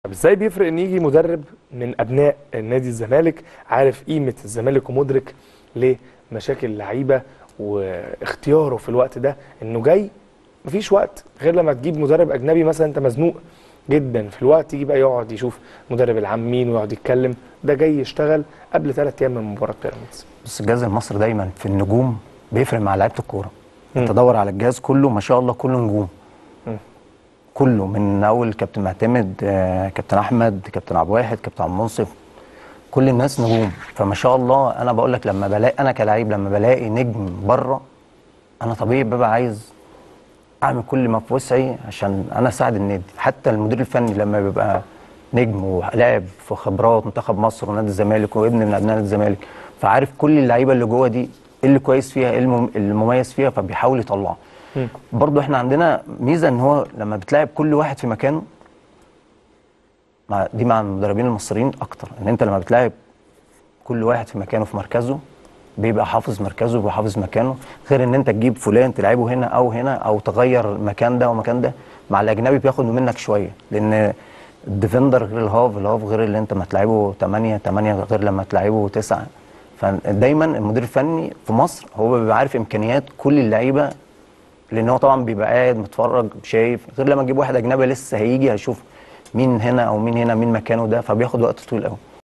طب ازاي بيفرق ان يجي مدرب من ابناء نادي الزمالك عارف قيمه الزمالك ومدرك لمشاكل اللعيبه واختياره في الوقت ده انه جاي مفيش وقت غير لما تجيب مدرب اجنبي مثلا انت مزنوق جدا في الوقت يجي بقى يقعد يشوف مدرب العام مين ويقعد يتكلم ده جاي يشتغل قبل ثلاث ايام من مباراه بيراميدز بص الجهاز المصري دايما في النجوم بيفرق مع لعيبه الكوره مم. انت دور على الجهاز كله ما شاء الله كله نجوم مم. كله من اول كابتن معتمد آه، كابتن احمد كابتن عبد الواحد كابتن عبد المنصف كل الناس نجوم فما شاء الله انا بقول لك لما بلاقي انا كلاعب لما بلاقي نجم بره انا طبيعي ببقى عايز اعمل كل ما في وسعي عشان انا اساعد النادي حتى المدير الفني لما بيبقى نجم ولاعب في خبرات منتخب مصر ونادي الزمالك وابن من ابناء نادي الزمالك فعارف كل اللعيبه اللي جوه دي ايه اللي كويس فيها ايه المم- المميز فيها فبيحاول يطلعه مم. برضو احنا عندنا ميزه ان هو لما بتلاعب كل واحد في مكانه مع دي مع المدربين المصريين اكتر ان انت لما بتلاعب كل واحد في مكانه في مركزه بيبقى حافظ مركزه وحافظ مكانه غير ان انت تجيب فلان تلعبه هنا او هنا او تغير المكان ده ومكان ده مع الاجنبي بياخد منك شويه لان الديفندر غير الهاف الهاف غير اللي انت ما تلعبه 8 8 غير لما تلعبه 9 فدايما المدير الفني في مصر هو بيبقى عارف امكانيات كل اللعيبه لان هو طبعا بيبقى قاعد متفرج شايف غير لما تجيب واحد اجنبي لسه هيجي هيشوف مين هنا او مين هنا مين مكانه ده فبياخد وقت طويل قوي